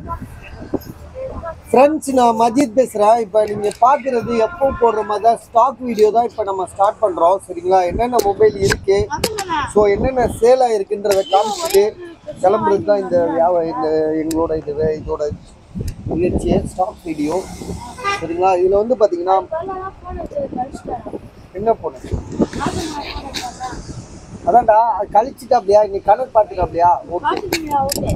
Friends நான் மஜித் பேசுகிறேன் இப்போ நீங்கள் பார்க்குறது எப்போ போடுற மாதிரி தான் ஸ்டாக் வீடியோ தான் இப்போ நம்ம ஸ்டார்ட் பண்ணுறோம் சரிங்களா என்னென்ன மொபைல் இருக்குது ஸோ என்னென்ன சேல் ஆகிருக்குன்றதை காமிச்சிட்டு கிளம்புறது தான் இந்த வியாப இந்த எங்களோட இது வே- இதோட நிகழ்ச்சி ஸ்டாக் வீடியோ சரிங்களா இதில் வந்து பார்த்தீங்கன்னா என்ன போன அதான்டா அது கழிச்சிட்டு அப்படியா இன்னைக்கு கணக்கு பார்த்துக்க அப்படியா ஓகே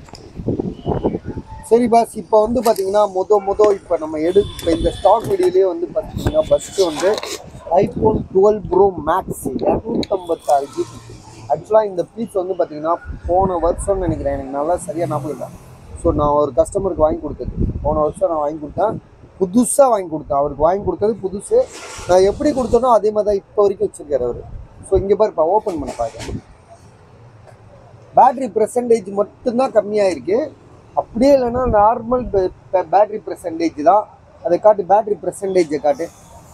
சரி பாஸ் இப்போ வந்து பார்த்தீங்கன்னா மொத மொத இப்போ நம்ம எடு இப்போ இந்த ஸ்டாக் வீடியோலேயே வந்து பார்த்தீங்கன்னா ஃபஸ்ட்டு வந்து ஐஃபோன் டுவெல் ப்ரோ மேக்ஸ் இரநூத்தம்பத்தாறு ஜிபி ஆக்சுவலாக இந்த பீஸ் வந்து பார்த்தீங்கன்னா போன வருஷம்னு நினைக்கிறேன் எனக்கு நல்லா சரியாக ஞாபகம் இல்லை ஸோ நான் ஒரு கஸ்டமருக்கு வாங்கி கொடுத்தது போன வருஷம் நான் வாங்கி கொடுத்தேன் புதுசாக வாங்கி கொடுத்தேன் அவருக்கு வாங்கி கொடுத்தது புதுசு நான் எப்படி கொடுத்தனோ அதே மாதிரி தான் இப்போ வரைக்கும் வச்சுருக்காரு அவர் ஸோ இங்கே பாருப்பா ஓப்பன் பண்ண பாருங்க பேட்டரி பெர்சன்டேஜ் மட்டும்தான் கம்மியாக இருக்கு அப்படியே இல்லைன்னா நார்மல் பேட்டரி பெர்சன்டேஜ் தான் அதை காட்டு பேட்டரி பெர்சன்டேஜை காட்டு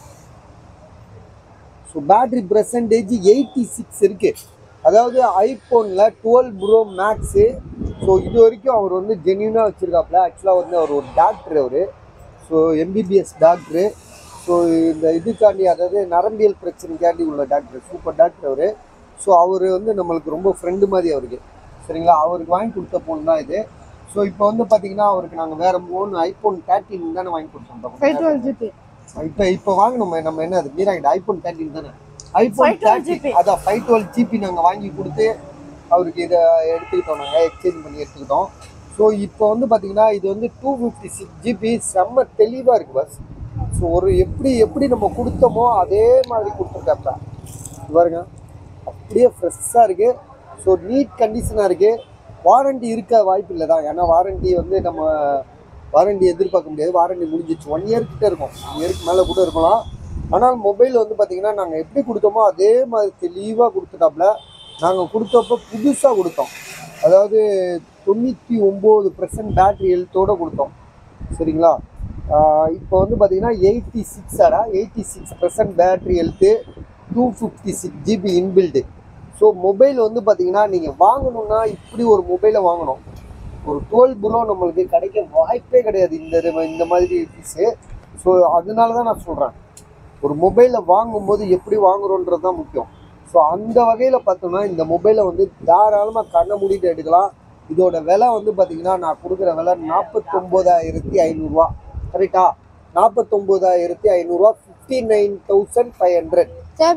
so battery percentage eighty six இருக்கு அதாவது ஐஃபோனில் டுவெல் ப்ரோ மேக்ஸு ஸோ இது வரைக்கும் அவர் வந்து ஜென்யூனாக வச்சுருக்காப்புல ஆக்சுவலாக வந்து அவர் ஒரு டாக்டர் அவர் ஸோ எம்பிபிஎஸ் டாக்டரு ஸோ இந்த இதுக்காண்டி அதாவது நரம்பியல் பிரச்சனைக்காண்டி உள்ள டாக்டர் சூப்பர் டாக்டர் அவர் ஸோ அவர் வந்து நம்மளுக்கு ரொம்ப ஃப்ரெண்டு மாதிரி அவருக்கு சரிங்களா அவருக்கு வாங்கி கொடுத்த ஃபோன் தான் இது ஸோ இப்போ வந்து பார்த்தீங்கன்னா அவருக்கு நாங்கள் வேற ஃபோன் ஐஃபோன் தேர்ட்டின் தானே வாங்கி கொடுத்தோம் இப்போ இப்போ வாங்கணுமே நம்ம என்ன அது மீராங்கிட்ட ஐஃபோன் தேர்ட்டின் தானே ஐஃபோன் தேர்ட்டி அதான் ஃபைவ் டுவெல் ஜிபி நாங்கள் வாங்கி கொடுத்து அவருக்கு இதை எடுத்துக்கிட்டோம் நாங்கள் எக்ஸ்சேஞ்ச் பண்ணி எடுத்துக்கிட்டோம் ஸோ இப்போ வந்து பார்த்தீங்கன்னா இது வந்து டூ ஃபிஃப்டி சிக்ஸ் ஜிபி செம்ம தெளிவாக இருக்குது பஸ் ஸோ ஒரு எப்படி எப்படி நம்ம கொடுத்தோமோ அதே மாதிரி கொடுத்துருக்காப்பா பாருங்க அப்படியே ஃப்ரெஷ்ஷாக இருக்குது ஸோ நீட் கண்டிஷனாக இருக்குது வாரண்டி இருக்க வாய்ப்பு இல்லை தான் ஏன்னா வாரண்டி வந்து நம்ம வாரண்டி எதிர்பார்க்க முடியாது வாரண்டி முடிஞ்சிச்சு ஒன் இயர் கிட்ட இருக்கும் ஒன் இயருக்கு மேலே கூட இருக்கலாம் ஆனால் மொபைல் வந்து பார்த்தீங்கன்னா நாங்கள் எப்படி கொடுத்தோமோ அதே மாதிரி தெளிவாக கொடுத்துட்டாப்புல நாங்கள் கொடுத்தப்போ புதுசாக கொடுத்தோம் அதாவது தொண்ணூற்றி ஒம்பது பர்சன்ட் பேட்டரி ஹெல்த்தோடு கொடுத்தோம் சரிங்களா ஆஹ் இப்போ வந்து பார்த்தீங்கன்னா எயிட்டி சிக்ஸாடா eighty six percent battery health two fifty six GB inbuilt so mobile வந்து பார்த்தீங்கன்னா நீங்கள் வாங்கணும்னா இப்படி ஒரு மொபைலை வாங்கணும் ஒரு டுவெல் ப்ரோ நம்மளுக்கு கிடைக்க வாய்ப்பே கிடையாது இந்த இது- இந்த மாதிரி பீஸு ஸோ அதனால தான் நான் சொல்கிறேன் ஒரு மொபைலை வாங்கும்போது எப்படி வாங்குறோன்றது தான் முக்கியம் ஸோ அந்த வகையில் பார்த்தோம்னா இந்த மொபைலை வந்து தாராளமாக கண்ணை மூடிட்டு எடுக்கலாம் இதோட விலை வந்து பார்த்தீங்கன்னா நான் கொடுக்குற விலை நாற்பத்தொம்போதாயிரத்தி ஐநூறுரூவா கரெக்டா நாற்பத்தொம்போதாயிரத்தி ஐநூறுரூவா fifty nine thousand five hundred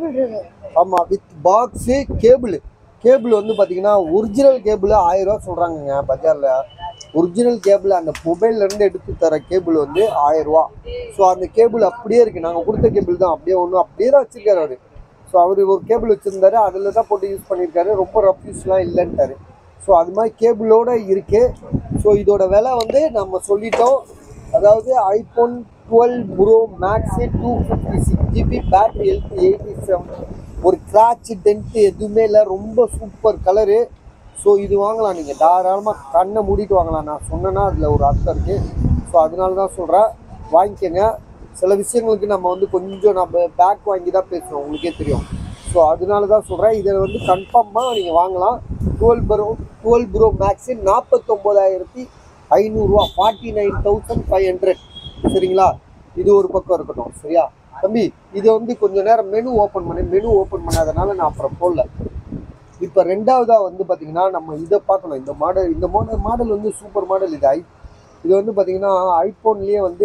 ஆமாம் வித் பாக்ஸு கேபிள் கேபிள் வந்து பார்த்தீங்கன்னா ஒரிஜினல் கேபிள் ஆயிரம் ரூபா சொல்கிறாங்கங்க பஜாரில் ஒரிஜினல் கேபிள் அந்த மொபைல்ல இருந்து எடுத்து தர கேபிள் வந்து ஆயிரம் ரூபா ஸோ அந்த கேபிள் அப்படியே இருக்குது நாங்கள் கொடுத்த கேபிள் தான் அப்படியே ஒன்று அப்படியே தான் வச்சிருக்காரு அவர் ஸோ அவர் ஒரு கேபிள் வச்சுருந்தாரு அதில் தான் போட்டு யூஸ் பண்ணியிருக்காரு ரொம்ப ரஃப் யூஸ்லாம் இல்லைன்ட்டாரு ஸோ அது மாதிரி கேபிளோட இருக்கு ஸோ இதோட விலை வந்து நம்ம சொல்லிட்டோம் அதாவது iPhone twelve pro max two fifty six GB battery health eighty seven ஒரு கிராச் டென்ட் எதுவுமே இல்லை ரொம்ப சூப்பர் கலரு ஸோ இது வாங்கலாம் நீங்கள் தாராளமாக கண்ணை மூடிட்டு வாங்கலாம் நான் சொன்னேன்னா அதில் ஒரு அர்த்தம் இருக்குது ஸோ அதனால தான் சொல்கிறேன் வாங்கிக்கோங்க சில விஷயங்களுக்கு நம்ம வந்து கொஞ்சம் நம்ம பேக் வாங்கி தான் பேசுகிறோம் உங்களுக்கே தெரியும் ஸோ அதனால தான் சொல்கிறேன் இதை வந்து கன்ஃபார்மாக நீங்கள் வாங்கலாம் twelve pro twelve pro max நாற்பத்தொம்போதாயிரத்தி ஐநூறுரூவா forty nine thousand five hundred சரிங்களா இது ஒரு பக்கம் இருக்கட்டும் சரியா தம்பி இது வந்து கொஞ்ச நேரம் மெனு ஓப்பன் பண்ணி மெனு ஓப்பன் பண்ணாதனால நான் அப்புறம் போடல இப்போ ரெண்டாவதாக வந்து பார்த்தீங்கன்னா நம்ம இதை பார்க்கணும் இந்த மாடல் இந்த மாடல் மாடல் வந்து சூப்பர் மாடல் இது ஐ இது வந்து பார்த்தீங்கன்னா ஐஃபோன்லேயே வந்து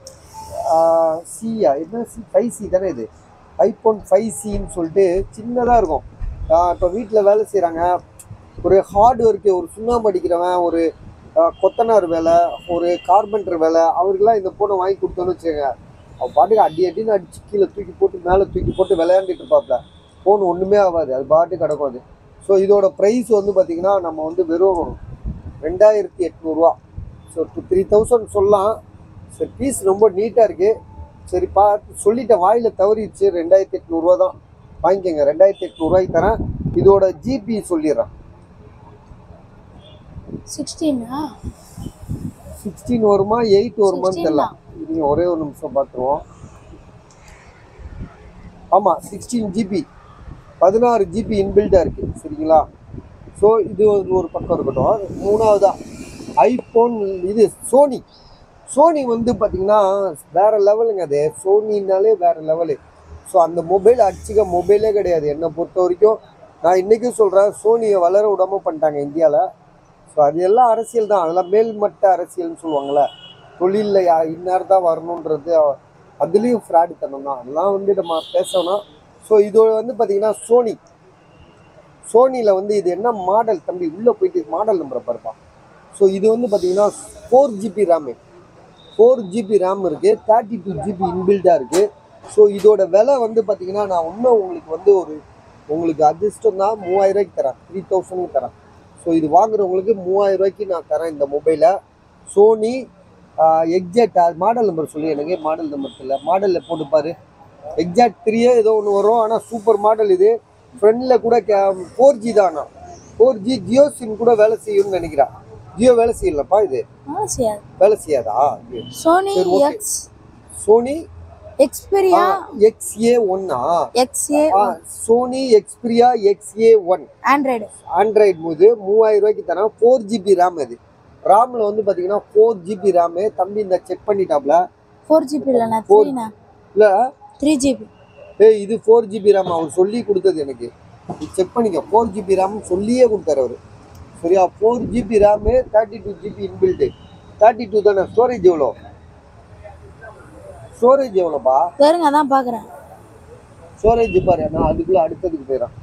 சியா என்ன சி ஃபைவ் சி தானே இது ஐஃபோன் ஃபைவ் சின்னு சொல்லிட்டு சின்னதாக இருக்கும் இப்போ வீட்டில் வேலை செய்கிறாங்க ஒரு ஹார்ட் ஒர்க்கு ஒரு சுண்ணாம்பு அடிக்கிறவன் ஒரு ஆஹ், கொத்தனார் வேலை ஒரு கார்பெண்டர் வேலை அவருக்கெல்லாம் இந்த ஃபோனை வாங்கி கொடுத்தோன்னு வச்சுக்கோங்க அவன் பாட்டுக்கு அடி அடின்னு அடிச்சு கீழே தூக்கி போட்டு மேலே தூக்கி போட்டு விளையாண்டுட்டு இருப்பாப்ல ஃபோன் ஒன்றுமே ஆகாது அது பாட்டு கிடக்கும் அது ஸோ இதோட ப்ரைஸ் வந்து பார்த்திங்கன்னா நம்ம வந்து வெறும் ரெண்டாயிரத்தி எட்நூறுரூவா ஸோ டூ த்ரீ தௌசண்ட் சொல்லலாம் சரி பீஸ் ரொம்ப நீட்டாக இருக்குது சரி பார்த்து சொல்லிட்டேன் வாயில் தவறிடுச்சு ரெண்டாயிரத்தி எட்நூறுரூவா தான் வாங்கிக்கோங்க ரெண்டாயிரத்தி எட்நூறுவாய்க்கு தரேன் இதோட ஜிபி சொல்லிடுறேன் சிக்ஸ்டீனா சிக்ஸ்டீன் வருமா எயிட் வருமான்னு தெரியல நீங்கள் ஒரே ஒரு நிமிஷம் பார்த்துருவோம் ஆமாம் சிக்ஸ்டீன் ஜிபி பதினாறு ஜிபி இன்பில்டாக இருக்குது சரிங்களா ஸோ இது ஒரு ஒரு பக்கம் இருக்கட்டும் மூணாவதா ஐபோன் இது சோனி சோனி வந்து பார்த்தீங்கன்னா வேற லெவலுங்க அது சோனினாலே வேற லெவலு ஸோ அந்த மொபைல் அடிச்சுக்க மொபைலே கிடையாது என்னை பொறுத்த வரைக்கும் நான் இன்றைக்கும் சொல்கிறேன் சோனியை வளர விடாம பண்ணிட்டாங்க இந்தியாவில் ஸோ அது எல்லாம் அரசியல் தான் அதெல்லாம் மேல்மட்ட அரசியல்னு சொல்லுவாங்கள்ல தொழிலில் யா இன்னார் தான் வரணுன்றது அதுலேயும் ஃப்ராடு தனம் தான் அதெல்லாம் வந்து நம்ம பேசணும் ஸோ இது வந்து பார்த்தீங்கன்னா சோனி சோனியில் வந்து இது என்ன மாடல் தம்பி உள்ளே போயிட்டு மாடல் நம்பரை பாருப்பா ஸோ இது வந்து பார்த்தீங்கன்னா four GB RAM four GB RAM இருக்குது தேர்ட்டி டூ ஜிபி இன்பில்டாக இருக்குது ஸோ இதோட விலை வந்து பார்த்தீங்கன்னா நான் இன்னும் உங்களுக்கு வந்து ஒரு உங்களுக்கு அதிர்ஷ்டம் தான் மூவாயிரம் ரூபாய்க்கு தரேன் த்ரீ தௌசண்ட்க்கு தரேன் ஸோ இது வாங்குறவங்களுக்கு மூவாயிரம் ரூபாய்க்கு நான் தரேன் இந்த மொபைலை சோனி எக்ஸாக்ட் மாடல் நம்பர் சொல்லி எனக்கு மாடல் நம்பர் தெரியல மாடலில் போட்டு பாரு எக்ஸாக்ட் த்ரீயே ஏதோ ஒன்று வரும் ஆனால் சூப்பர் மாடல் இது ஃப்ரண்டில் கூட கே ஃபோர் ஜி தானா ஃபோர் ஜி ஜியோ சிம் கூட வேலை செய்யும்னு நினைக்கிறேன் ஜியோ வேலை செய்யலப்பா இது ஆ செய்யாது வேலை செய்யாதா சோனி சரி, okay. X Sony Xperia XA ஒன்னா XA Sony Xperia XA one Android Android போது மூவாயிரம் ரூபாய்க்கு தரேன் ஃபோர் ஜிபி ரேம் அது ராமில் வந்து பார்த்தீங்கன்னா ஃபோர் ஜிபி ரேமு தம்பி இந்த செக் பண்ணிட்டாப்ல ஃபோர் ஜிபி இல்லைண்ணா Four- த்ரீண்ணா இல்லை த்ரீ ஜிபி ஏய் இது ஃபோர் ஜிபி ரேம் அவர் சொல்லி கொடுத்தது எனக்கு செக் பண்ணிக்க ஃபோர் ஜிபி ரேம் சொல்லியே கொடுத்தாரு அவர் சரியா four GB RAM thirty two GB inbuilt thirty two தானே ஸ்டோரேஜ் எவ்வளோ ஸ்டோரேஜ் எவ்வளோப்பா பாருங்க அதான் பார்க்குறேன் ஸ்டோரேஜ் பாரு நான் அதுக்குள்ளே அடுத்ததுக்கு போயிடறேன்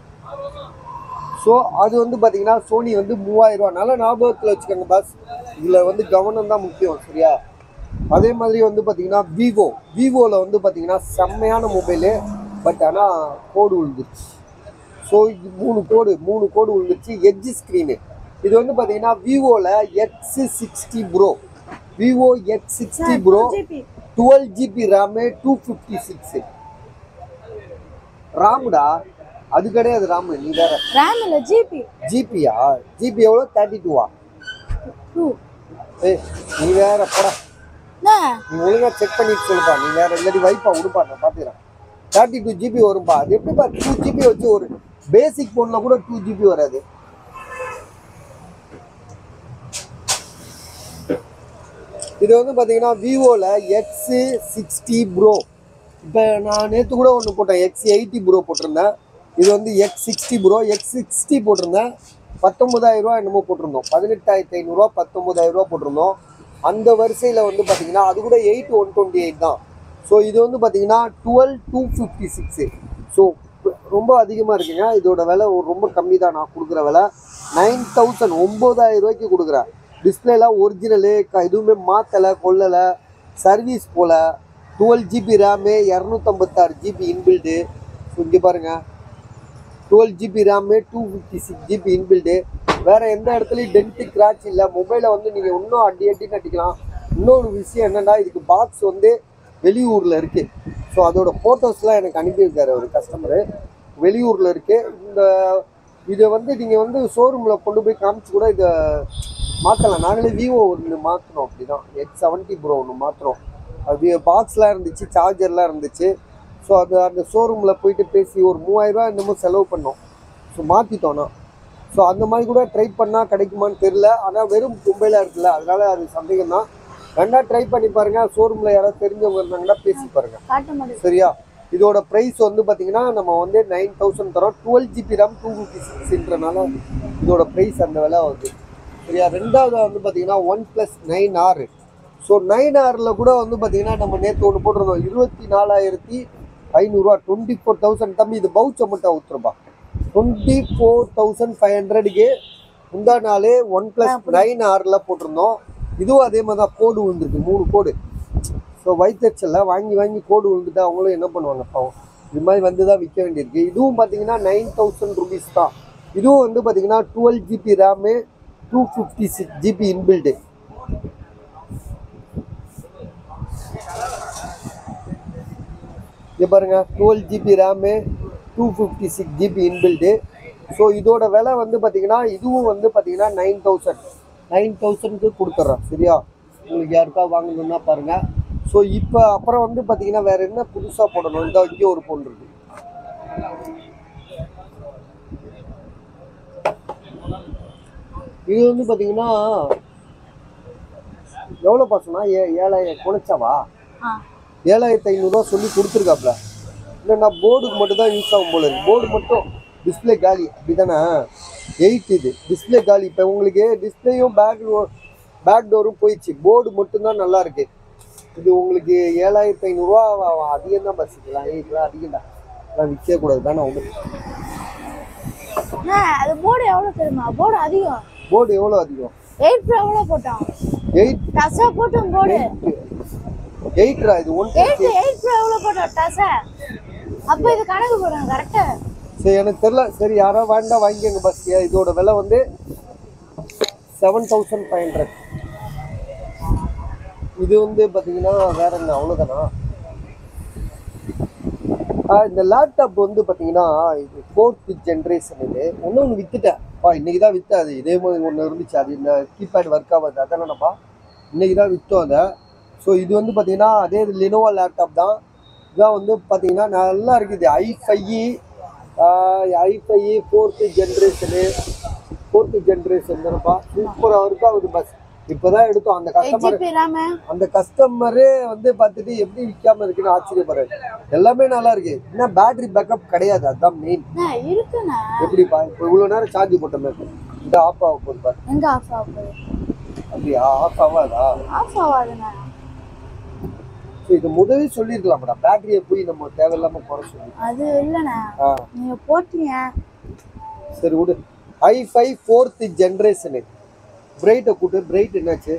ஸோ அது வந்து பார்த்தீங்கன்னா சோனி வந்து மூவாயிரம் ரூபா நல்ல ஞாபகத்தில் வச்சுக்கோங்க பாஸ் இதில் வந்து கவனம் தான் முக்கியம் சரியா அதே மாதிரி வந்து பார்த்தீங்கன்னா விவோ விவோவில் வந்து பார்த்தீங்கன்னா செம்மையான மொபைலு பட் ஆனால் கோடு விழுந்துருச்சு ஸோ இது மூணு கோடு மூணு கோடு விழுந்துருச்சு எட்ஜ் ஸ்க்ரீனு இது வந்து பார்த்தீங்கன்னா விவோவில் X sixty pro Vivo X sixty pro GB twelve GB RAM two fifty six ராமுடா அது கிடையாது ராமு நீ வேற ரேம் இல்லை ஜிபி ஜிபியா ஜிபி எவ்வளோ தேர்ட்டி டூவா டூ ஏய் நீ வேற படா என்ன நீ ஒழுங்கா செக் பண்ணிட்டு சொல்லுப்பா நீ வேற இல்லாட்டி வைப்பா விடுப்பா நான் பார்த்துக்கிறேன் தேர்ட்டி டூ ஜிபி வரும்பா அது எப்படிப்பா டூ ஜிபி வச்சு ஒரு பேசிக் ஃபோனில் கூட டூ ஜிபி வராது இது வந்து பார்த்தீங்கன்னா விவோவில் எக்ஸு சிக்ஸ்டி ப்ரோ இப்போ நான் நேற்று கூட ஒன்று போட்டேன் எக்ஸ் எயிட்டி ப்ரோ போட்டிருந்தேன் இது வந்து X sixty pro X sixty போட்டிருந்தேன் பத்தொம்பதாயிரம் ரூபா என்னமோ போட்டிருந்தோம் பதினெட்டாயிரத்தி ஐநூறுரூவா பத்தொம்பதாயிரம் ரூபா போட்டிருந்தோம் அந்த வரிசையில் வந்து பார்த்தீங்கன்னா அது கூட எயிட் ஒன் டுவெண்ட்டி எயிட் தான் ஸோ இது வந்து பார்த்தீங்கன்னா twelve two fifty six so ரொம்ப அதிகமாக இருக்குங்க இதோட விலை ஒரு ரொம்ப கம்மி தான் நான் கொடுக்குற விலை நைன் தௌசண்ட் ஒம்பதாயிரம் ரூபாய்க்கு கொடுக்குறேன் டிஸ்பிளேலாம் ஒரிஜினலு க எதுவுமே மாற்றலை கொல்லலை சர்வீஸ் போல் டுவெல் ஜிபி ரேமு இரநூத்தம்பத்தாறு ஜிபி இன்பில்டு ஸோ இங்கே பாருங்கள் twelve GB RAM two fifty six GB inbuilt வேறு எந்த இடத்துலையும் டென்ட்டு கிராச் இல்லை மொபைலை வந்து நீங்கள் இன்னும் அடி அடின்னு அடிக்கலாம் இன்னொரு விஷயம் என்னென்னா இதுக்கு பாக்ஸ் வந்து வெளியூரில் இருக்குது ஸோ அதோட ஃபோட்டோஸ்லாம் எனக்கு அனுப்பியிருக்காரு ஒரு கஸ்டமரு வெளியூரில் இருக்குது இந்த இதை வந்து நீங்கள் வந்து ஷோரூமில் கொண்டு போய் காமிச்சு கூட இதை மாற்றலாம் நாங்களே விவோ ஒன்று மாற்றினோம் அப்படி தான் எக்ஸ் செவன்ட்டி ப்ரோ ஒன்று மாற்றுறோம் அது பாக்ஸ்லாம் இருந்துச்சு சார்ஜர்லாம் இருந்துச்சு ஸோ அது அந்த ஷோரூமில் போயிட்டு பேசி ஒரு மூவாயிரரூவா என்னமோ செலவு பண்ணோம் ஸோ மாற்றிட்டோன்னா ஸோ அந்த மாதிரி கூட ட்ரை பண்ணால் கிடைக்குமான்னு தெரில ஆனால் வெறும் மொபைலாக இருக்குல்ல அதனால அது சந்தேகம் தான் ரெண்டா ட்ரை பண்ணி பாருங்கள் ஷோரூமில் யாராவது தெரிஞ்சவங்க இருந்தாங்கன்னா பேசி பாருங்கள் காட்ட மாட்டேன் சரியா இதோட ப்ரைஸ் வந்து பார்த்தீங்கன்னா நம்ம வந்து நைன் தௌசண்ட் தரோம் twelve GB RAM two fifty சிக்ஸ்ன்றனால இதோட ப்ரைஸ் அந்த விலை வருது சரியா ரெண்டாவது வந்து பார்த்தீங்கன்னா OnePlus nine R so nine ஆரில் கூட வந்து பார்த்தீங்கன்னா நம்ம நேற்று ஒன்று போட்டிருந்தோம் இருபத்தி நாலாயிரத்தி ஐநூறுரூவா டுவெண்ட்டி ஃபோர் தௌசண்ட் தம்பி இது பவுச்சை மட்டும் ஊற்றுருப்பா டுவெண்ட்டி ஃபோர் தௌசண்ட் ஃபைவ் ஹண்ட்ரடுக்கு முந்தா நாள் ஒன் ப்ளஸ் நைன் ஆரில் போட்டிருந்தோம் இதுவும் அதே மாதிரி தான் கோடு விழுந்திருக்கு மூணு கோடு ஸோ வயிற்றுச்சல்ல வாங்கி வாங்கி கோடு விழுந்துட்டு அவங்களும் என்ன பண்ணுவாங்க பாவம் இது மாதிரி வந்து தான் விற்க வேண்டியிருக்கு இதுவும் பார்த்தீங்கன்னா நைன் தௌசண்ட் ருபீஸ் தான் இதுவும் வந்து பார்த்தீங்கன்னா twelve GB RAM two fifty six GB inbuilt இங்கே பாருங்க twelve GB RAM two fifty six GB inbuilt so இதோட விலை வந்து பார்த்தீங்கன்னா இதுவும் வந்து பார்த்தீங்கன்னா நைன் தௌசண்ட் நைன் தௌசண்ட்க்கு கொடுத்துட்றேன் சரியா உங்களுக்கு யாருக்கா வாங்கணும்னா பாருங்கள் ஸோ இப்போ அப்புறம் வந்து பார்த்தீங்கன்னா வேற என்ன புதுசாக போடணும் இந்த இங்கே ஒரு ஃபோன் இருக்கு இது வந்து பார்த்தீங்கன்னா எவ்வளோப்பா சொன்னா ஏ ஏழாயிரம் குறைச்சாவா ஆ ஏழாயிரத்தி ஐநூறுரூவா சொல்லி கொடுத்துருக்காப்ல இல்லைண்ணா போர்டுக்கு மட்டும் தான் யூஸ் ஆகும் போல இருக்கு போர்டு மட்டும் டிஸ்ப்ளே காலி அப்படிதானே எயிட் இது டிஸ்ப்ளே காலி இப்போ உங்களுக்கு டிஸ்ப்ளேயும் பேக் பேக் டோரும் போயிடுச்சு போர்டு மட்டும்தான் நல்லா இருக்கு இது உங்களுக்கு ஏழாயிரத்தி ஐநூறுரூவா அதிகம் தான் பஸ் இதெல்லாம் ஏய், இதெல்லாம் அதிகம் தான் இதெல்லாம் விற்க கூடாது தானே ஒன்று அண்ணா அது போர்டு எவ்வளோ தெரியுமா போர்டு அதிகம் போர்டு எவ்வளோ அதிகம் எயிட் ப்ரோ எவ்வளோ போட்டான் எயிட் டசா போட்டோம் போர்டு எயிட்ரா இது ஒன் எயிட் எயிட் ப்ரோ எவ்வளோ போட்டோம் டசா அப்போ இது கணக்கு போடுங்க கரெக்டா சரி எனக்கு தெரில சரி யாரோ வேண்டாம் வாங்கிக்கோங்க பஸ் இதோட விலை வந்து செவன் தௌசண்ட் ஃபைவ் ஹண்ட்ரட் இது வந்து பார்த்தீங்கன்னா வேற என்ன அவ்வளோதானா ஆ, இந்த லேப்டாப் வந்து பார்த்தீங்கன்னா இது ஃபோர்த் ஜென்ரேஷன் இது ஒன்று ஒன்று வித்துட்டேன் பா இன்னைக்கு தான் விற்றேன் அது இதே மாதிரி ஒன்று இருந்துச்சு அது இந்த கீபேட் ஒர்க் ஆகாது அதானப்பா இன்னைக்கு தான் விற்றோம் அதை ஸோ இது வந்து பார்த்தீங்கன்னா அதே லினோவா லேப்டாப் தான் இதான் வந்து பார்த்தீங்கன்னா நல்லா இருக்குது ஐஃபை ஐஃபை ஃபோர்த்து ஜென்ரேஷனு ஃபோர்த்து ஜென்ரேஷன் தானப்பா சூப்பராக இருக்கும் அது பஸ் இப்போ தான் எடுத்தோம் அந்த எயிட் கஸ்டமர் ஜிபி ரேமு அந்த கஸ்டமரே வந்து பார்த்துட்டு எப்படி விற்காம இருக்குன்னு ஆச்சரியப்படுறாரு எல்லாமே நல்லா இருக்கு என்ன பேட்டரி பேக்கப் கிடையாது அதுதான் மெயின் அண்ணா இருக்குண்ணா எப்படிப்பா இப்போ இவ்வளோ நேரம் சார்ஜ் போட்ட மாதிரி இந்த ஆஃப் ஆக போகுது பாரு எங்க ஆஃப் ஆக போகுது அப்படியா ஆஃப் ஆகாதா ஆஃப் ஆகாதுண்ணா ஸோ இது முதவே சொல்லியிருக்கலாம்டா பேட்டரியை போய் நம்ம தேவையில்லாம குறை சொல்லி அது இல்லைண்ணா ஆ நீங்க போட்டீங்க சரி விடு ஐ ஃபைவ் ஃபோர்த்து ஜென்ரேஷனு பிரைட்டை கூட்டு பிரைட் என்னாச்சு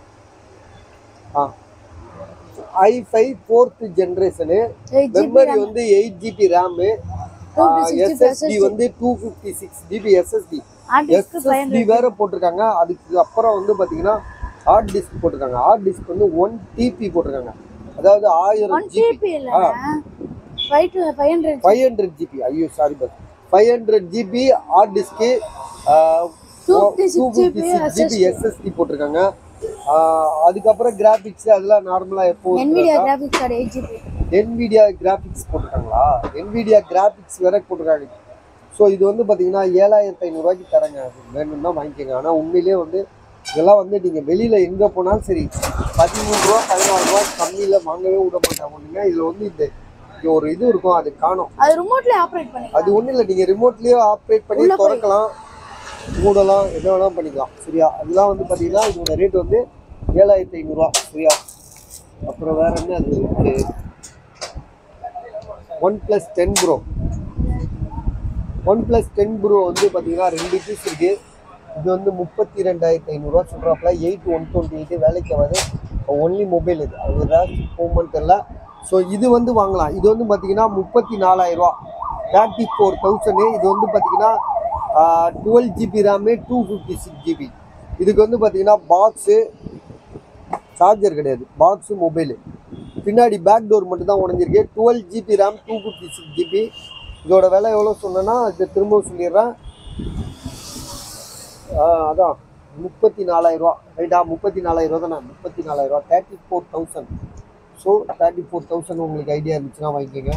ஆ I five fourth generation eight GB memory வந்து எயிட் ஜிபி ரேமு 256 எஸ்எஸ்டி வந்து two fifty six GB SSD hard disk five SSD வேற போட்டிருக்காங்க அதுக்கு அப்புறம் வந்து பார்த்தீங்கன்னா ஹார்ட் டிஸ்க் போட்டிருக்காங்க ஹார்ட் டிஸ்க் வந்து ஒன் டிபி போட்டிருக்காங்க அதாவது ஆயிரம் ஒன் ஜிபி ஜிபி இல்லைண்ணா five to five hundred five hundred GB ஐயோ சாரி பஸ் five hundred GB hard disk two 256 fifty six GB SSD போட்டிருக்காங்க ஆஹ் அதுக்கப்புறம் கிராஃபிக்ஸ் அதெல்லாம் நார்மலாக எப்போ NVIDIA graphics card eight GB NVIDIA graphics போட்டிருக்காங்களா என்விடியா கிராஃபிக்ஸ் வேற போட்டிருக்காங்க ஸோ இது வந்து பார்த்தீங்கன்னா ஏழாயிரத்தி ஐநூறுரூவாய்க்கு தரேங்க அது வேணும்னா வாங்கிக்கோங்க ஆனால் உண்மையிலே வந்து இதெல்லாம் வந்து நீங்கள் வெளியில் எங்கே போனாலும் சரி பதிமூணு ரூபா பதினாலு ரூபா கம்மியில் வாங்கவே விட மாட்டாங்க ஒன்றுங்க இதில் வந்து இந்த இங்க ஒரு இது இருக்கும் அது காணும் அது ரிமோட்லயே ஆப்ரேட் பண்ணி அது ஒன்றும் இல்லை நீங்கள் ரிமோட்லேயே ஆப்ரேட் பண்ணி உள்ள போய். திறக்கலாம் மூடலாம் என்ன வேணாலும் பண்ணிக்கலாம் சரியா அதெல்லாம் வந்து பார்த்தீங்கன்னா இதோட ரேட் வந்து ஏழாயிரத்தி ஐநூறுரூவா சரியா அப்புறம் வேற என்ன அது இருக்கு OnePlus ten Pro OnePlus ten Pro வந்து பார்த்தீங்கன்னா ரெண்டு பீஸ் இருக்கு இது வந்து முப்பத்தி ரெண்டாயிரத்தி ஐநூறுரூவா சொல்கிறாப்புல எயிட் ஒன் டுவெண்ட்டி எயிட் வேலைக்கு ஆகாது ஒன்லி மொபைல் இது அது ஏதாச்சும் போகுமான்னு தெரில ஸோ இது வந்து வாங்கலாம் இது வந்து பார்த்தீங்கன்னா முப்பத்தி நாலாயிரரூவா தேர்ட்டி ஃபோர் தௌசண்ட் இது வந்து பார்த்தீங்கன்னா twelve GB RAM two fifty six GB இதுக்கு வந்து பார்த்தீங்கன்னா பாக்ஸு சார்ஜர் கிடையாது பாக்ஸு மொபைலு பின்னாடி பேக் டோர் மட்டும் தான் உடஞ்சிருக்கு twelve GB RAM two fifty six GB இதோட விலை எவ்வளோ சொன்னேன்னா இதை திரும்ப சொல்லிடுறேன் ஆ, அதான் முப்பத்தி நாலாயிரரூவா ரைட்டா முப்பத்தி நாலாயிரரூவா தானே முப்பத்தி நாலாயிரரூவா thirty four thousand so thirty four thousand உங்களுக்கு ஐடியா இருந்துச்சுன்னா வாங்கிக்கோங்க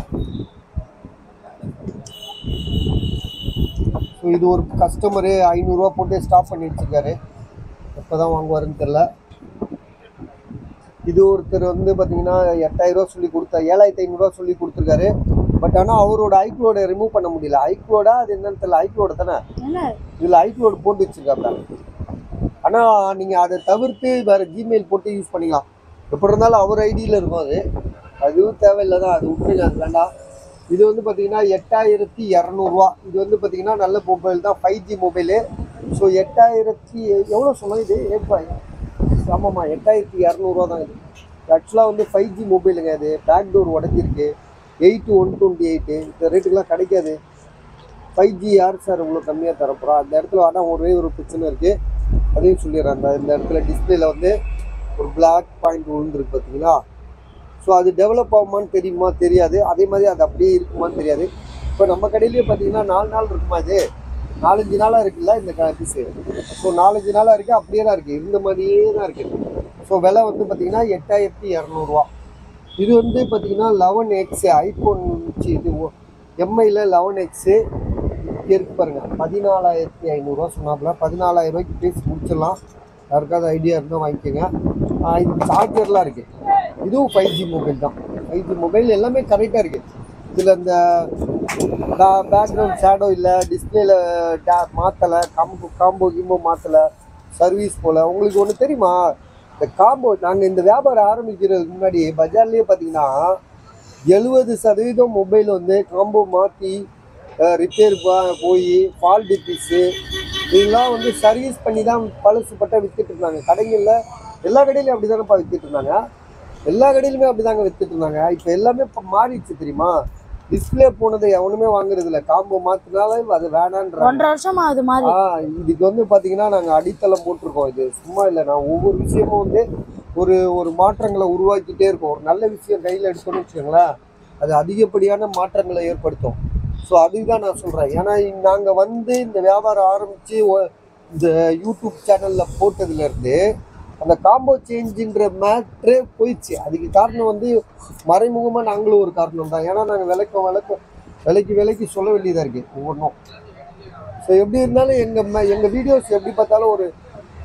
ஸோ இது ஒரு கஸ்டமரு ஐநூறுரூவா போட்டு ஸ்டாப் பண்ணி வச்சிருக்காரு எப்போ தான் வாங்குவாருன்னு தெரில இது ஒருத்தர் வந்து பார்த்தீங்கன்னா எட்டாயிரரூவா சொல்லி கொடுத்தா ஏழாயிரத்தி ஐநூறுரூவா சொல்லி கொடுத்துருக்காரு பட் ஆனால் அவரோட ஐக்ளோட ரிமூவ் பண்ண முடியல ஐக்ளோடா அது என்னன்னு தெரியல ஐக்ளோட தானே என்ன இதில் ஐக்ளோடு போட்டு வச்சிருக்காப்ல ஆனால் நீங்கள் அதை தவிர்த்து வேறு ஜிமெயில் போட்டு யூஸ் பண்ணிக்கலாம் எப்படி இருந்தாலும் அவர் ஐடியில் இருக்கும் அது அதுவும் தேவையில்லை தான் அது விட்டுருங்க அது வேண்டாம் இது வந்து பார்த்தீங்கன்னா எட்டாயிரத்தி இரநூறுவா இது வந்து பார்த்தீங்கன்னா நல்ல மொபைல் தான் ஃபைவ் ஜி மொபைலு ஸோ எட்டாயிரத்தி எவ்வளோ சொன்னோம் இது ஏப்பாய் ஆமாம்மா எட்டாயிரத்தி இரநூறுவா தான் இது ஆக்சுவலாக வந்து ஃபைவ் ஜி மொபைலுங்க அது பேக் டோர் உடஞ்சிருக்கு எயிட் ஒன் டுவெண்ட்டி எயிட்டு இந்த ரேட்டுக்கெலாம் கிடைக்காது ஃபைவ் ஜி யார் சார் இவ்வளோ கம்மியாக தரப்போகிறா அந்த இடத்துல ஆனால் ஒரே ஒரு பிரச்சனை இருக்குது அதையும் சொல்லிடுறேன் அந்த இந்த இடத்துல டிஸ்பிளேல வந்து ஒரு Black பாயிண்ட் விழுந்துருக்கு பார்த்தீங்களா ஸோ அது டெவலப் ஆகுமான்னு தெரியுமா தெரியாது அதே மாதிரி அது அப்படியே இருக்குமான்னு தெரியாது இப்போ நம்ம கடையிலேயே பார்த்தீங்கன்னா நாலு நாள் இருக்குமா இது நாலஞ்சு நாளாக இருக்குல்ல இந்த பீஸு ஸோ நாலஞ்சு நாளாக இருக்குது அப்படியே தான் இருக்குது இருந்த மாதிரியே தான் இருக்குது ஸோ விலை வந்து பார்த்தீங்கன்னா எட்டாயிரத்தி இரநூறுவா இது வந்து பார்த்தீங்கன்னா லெவன் எக்ஸ் ஐஃபோன் இது எம்ஐயில் லெவன் எக்ஸு இருக்கு பாருங்க பதினாலாயிரத்தி ஐநூறுரூவா சொன்னாப்புல பதினாலாயிரம் ரூபாய்க்கு பேசி முடிச்சிடலாம் யாருக்காவது ஐடியா இருந்தால் வாங்கிக்கோங்க ஆஹ் இது சார்ஜர்லாம் இருக்குது இதுவும் ஃபைவ் ஜி மொபைல் தான் ஃபைவ் ஜி மொபைல் எல்லாமே கரெக்டாக இருக்குது இதில் இந்த பேக்ரவுண்ட் ஷேடோ இல்லை டிஸ்பிளேல டே மாற்றலை காம்போ காம்போ கிம்போ மாற்றலை சர்வீஸ் போல் உங்களுக்கு ஒன்று தெரியுமா இந்த காம்போ நாங்கள் இந்த வியாபாரம் ஆரம்பிக்கிறதுக்கு முன்னாடி பஜார்லேயே பார்த்தீங்கன்னா எழுபது சதவீதம் மொபைல் வந்து காம்போ மாற்றி ரிப்பேர் போய் ஃபால்ட் பீஸு இதெல்லாம் வந்து சர்வீஸ் பண்ணி தான் பழசு பட்டா வித்துட்டு இருந்தாங்க கடைகளில் எல்லா கடையிலையும் அப்படி தானேப்பா வித்துட்டு இருந்தாங்க எல்லா கடையிலுமே அப்படி தாங்க வித்துட்டு இருந்தாங்க இப்போ எல்லாமே இப்போ மாறிடுச்சு தெரியுமா டிஸ்பிளே போனதை எவனுமே வாங்குறது இல்லை காம்போ மாற்றினாலே அது வேணான்றாங்க ஒன்றரை வருஷமா அது மாதிரி ஆ இதுக்கு வந்து பாத்தீங்கன்னா நாங்க அடித்தளம் போட்டிருக்கோம் இது சும்மா இல்லை நான் ஒவ்வொரு விஷயமும் வந்து ஒரு ஒரு மாற்றங்களை உருவாக்கிட்டே இருக்கோம் ஒரு நல்ல விஷயம் கையில் எடுத்தோம்னு வச்சுக்கோங்களேன் அது அதிகப்படியான மாற்றங்களை ஏற்படுத்தும் ஸோ அதுக்கு தான் நான் சொல்கிறேன் ஏன்னா நாங்கள் வந்து இந்த வியாபாரம் ஆரம்பித்து இந்த யூடியூப் சேனலில் போட்டதுலேருந்து அந்த காம்போ சேஞ்சுன்ற மேட்ரே போயிடுச்சு அதுக்கு காரணம் வந்து மறைமுகமாக நாங்களும் ஒரு காரணம் தான் ஏன்னா நாங்கள் விளக்கம் விளக்கம் விலைக்கு விலைக்கு சொல்ல வேண்டியதாக இருக்குது ஒவ்வொன்றும் ஸோ எப்படி இருந்தாலும் எங்கள் எங்கள் வீடியோஸ் எப்படி பார்த்தாலும் ஒரு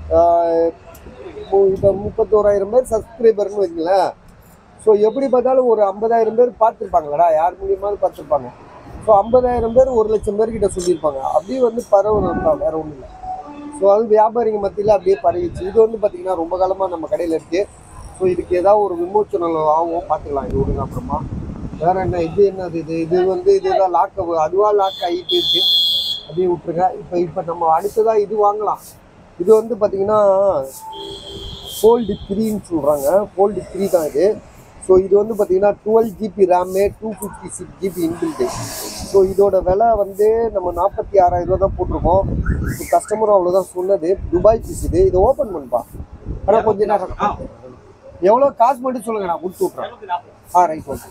இப்போ முப்பத்தோராயிரம் பேர் சப்ஸ்கிரைபர்னு வைங்களேன் ஸோ எப்படி பார்த்தாலும் ஒரு ஐம்பதாயிரம் பேர் பார்த்துருப்பாங்களடா யார் மூலியமாவது பார்த்துருப்பாங்க ஸோ ஐம்பதாயிரம் பேர் ஒரு லட்சம் பேர்கிட்ட சொல்லியிருப்பாங்க அப்படியே வந்து பரவணும் தான் வேற ஒன்றும் இல்லை ஸோ அது வியாபாரிங்க மத்தியில் அப்படியே பரவிச்சு இது வந்து பார்த்திங்கன்னா ரொம்ப காலமாக நம்ம கடையில் இருக்குது ஸோ இதுக்கு ஏதாவது ஒரு விமோச்சனம் ஆகும் பார்த்துக்கலாம் இது விடுங்க அப்புறமா வேற என்ன இது என்னது இது இது வந்து இதுதான் லாக் அதுவாக லாக் ஆகிட்டு இருக்கு அப்படியே விட்டுருங்க இப்போ இப்போ நம்ம அடுத்ததாக இது வாங்கலாம் இது வந்து பார்த்தீங்கன்னா ஃபோல்டு த்ரீன்னு சொல்கிறாங்க ஃபோல்டு த்ரீ தான் இது ஸோ இது வந்து பார்த்தீங்கன்னா twelve GB RAM two fifty six GB inbuilt so இதோட விலை வந்து நம்ம நாற்பத்தி ஆறாயிரம் ரூபா தான் போட்டிருக்கோம் இப்போ கஸ்டமரும் அவ்வளோதான் சொன்னது துபாய் பீஸ் இது இதை ஓப்பன் பண்ணுப்பா ஆனால் கொஞ்ச நேரம் எவ்வளோ காசு மட்டும் சொல்லுங்க நான் கொடுத்து விட்றேன் ஆ ரைட் ஓகே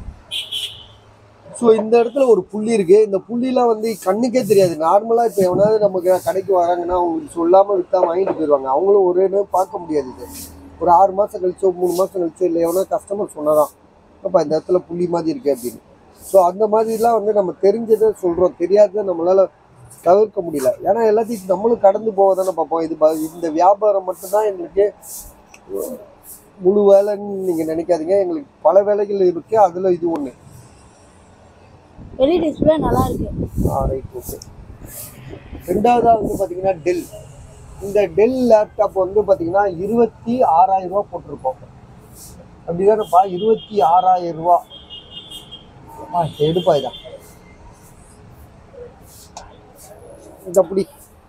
ஸோ இந்த இடத்துல ஒரு புள்ளி இருக்கு இந்த புள்ளிலாம் வந்து கண்ணுக்கே தெரியாது நார்மலாக இப்போ எவனாவது நமக்கு கடைக்கு வராங்கன்னா அவங்களுக்கு சொல்லாமல் விற்றா வாங்கிட்டு போயிடுவாங்க அவங்களும் ஒரே நேரம் பார்க்க முடியாது இது ஒரு ஆறு மாதம் கழிச்சோ மூணு மாதம் கழிச்சோ இல்லை எவனா கஸ்டமர் சொன்னதான் அப்போ இந்த இடத்துல புள்ளி மாதிரி இருக்கு அப்படின்னு ஸோ அந்த மாதிரிலாம் வந்து நம்ம தெரிஞ்சதை சொல்கிறோம் தெரியாததை நம்மளால் தவிர்க்க முடியல ஏன்னா எல்லாத்தையும் நம்மளும் கடந்து போக தானே பார்ப்போம் இது ப- இந்த வியாபாரம் மட்டும்தான் எங்களுக்கு முழு வேலைன்னு நீங்கள் நினைக்காதீங்க எங்களுக்கு பல வேலைகள் இருக்குது அதில் இது ஒன்று வெளி டிஸ்பிளே நல்லா இருக்கு ஆ ரைட் ஓகே ரெண்டாவதாக வந்து பார்த்தீங்கன்னா டெல் இந்த டெல் லேப்டாப் வந்து பார்த்தீங்கன்னா இருபத்தி ஆறாயிரம் ரூபா போட்டிருக்கோம் அப்படிதானப்பா இருபத்தி ஆறாயிரம் ரூபா ஆ எடுப்பா இதா இந்த அப்படி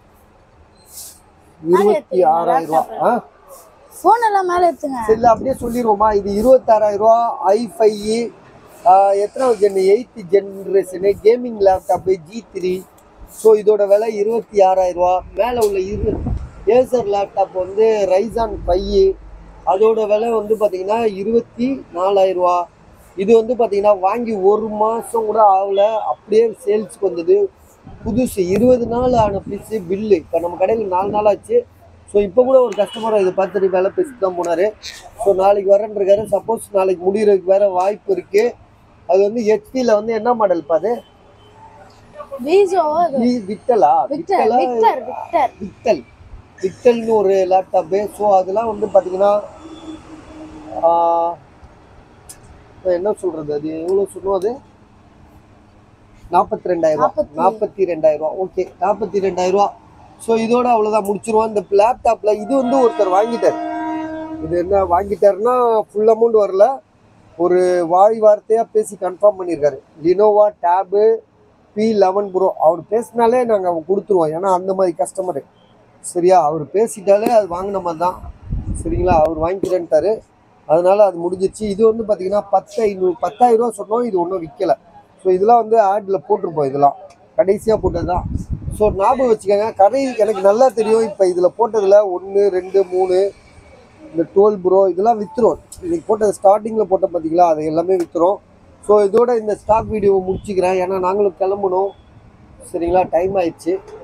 இருபத்தி ஆறாயிரம் ரூபா ஆ ஃபோன் எல்லாம் மேல எடுத்துங்க சரி அப்படியே சொல்லிடுவோமா இது இருபத்தாறாயிரம் ரூபா ஐஃபை எத்தனை gen eighth generation gaming laptop G three so இதோட விலை இருபத்தி ஆறாயிரம் ரூபா மேலே உள்ள இரு ஏசர் லேப்டாப் வந்து ரைசான் ஃபை அதோட விலை வந்து பார்த்தீங்கன்னா இருபத்தி நாலாயிரம் ரூபா இது வந்து பார்த்தீங்கன்னா வாங்கி ஒரு மாதம் கூட ஆகல அப்படியே சேல்ஸ்க்கு வந்தது புதுசு இருபது நாள் ஆன பீஸு பில்லு இப்போ நம்ம கடையில் நாலு நாள் ஆச்சு ஸோ இப்போ கூட ஒரு கஸ்டமர் இதை பார்த்துட்டு வேலை பேசிட்டு தான் போனார் ஸோ நாளைக்கு வரேன்ருக்காரு சப்போஸ் நாளைக்கு முடியறதுக்கு வேற வாய்ப்பு இருக்கு அது வந்து ஹெச்பியில் வந்து என்ன மாடல் பாது வீசோ அது விட்டலா விக்டர் விட்டலா விக்டர் விக்டர் விக்டல் விக்டல்னு ஒரு லேப்டாப்பு ஸோ அதெல்லாம் வந்து பார்த்தீங்கன்னா ஆஹ், இப்ப என்ன சொல்றது அது எவ்வளோ சொன்னோம் அது நாற்பத்தி ரெண்டாயிரம் ரூபா நாற்பத்தி- நாற்பத்தி ரெண்டாயிரம் ரூபா ஓகே நாற்பத்தி ரெண்டாயிரம் ரூபா ஸோ இதோட அவ்வளோதான் முடிச்சிருவோம் இந்த லேப்டாப்ல இது வந்து ஒருத்தர் வாங்கிட்டார் இது என்ன வாங்கிட்டாருன்னா ஃபுல் அமௌண்ட் வரல ஒரு வாய் வார்த்தையாக பேசி கன்ஃபார்ம் பண்ணியிருக்காரு Lenovo tab P eleven pro அவர் பேசினாலே நாங்கள் அவன் கொடுத்துருவோம் ஏன்னா அந்த மாதிரி கஸ்டமரு சரியா அவர் பேசிட்டாலே அது வாங்கின மாதிரி தான் சரிங்களா அவர் வாங்கிக்கிறேன்ட்டாரு அதனால அது முடிஞ்சிருச்சு இது வந்து பார்த்தீங்கன்னா பத்து ஐநூறு பத்தாயிரம் ரூபா சொன்னோம் இது ஒன்றும் விற்கலை ஸோ இதெல்லாம் வந்து ஆடில் போட்டிருப்போம் இதெல்லாம் கடைசியாக போட்டது தான் ஸோ ஞாபகம் வச்சுக்கோங்க கடை எனக்கு நல்லா தெரியும் இப்போ இதில் போட்டதில் ஒன்று ரெண்டு மூணு இந்த டுவெல் ப்ரோ இதெல்லாம் விற்றுரும் இன்னைக்கு போட்ட ஸ்டார்டிங்கில் போட்ட பார்த்தீங்களா அது எல்லாமே விற்றுரும் ஸோ இதோட இந்த ஸ்டாக் வீடியோவை முடிச்சுக்கிறேன் ஏன்னா நாங்களும் கிளம்பணும் சரிங்களா டைம் ஆயிடுச்சு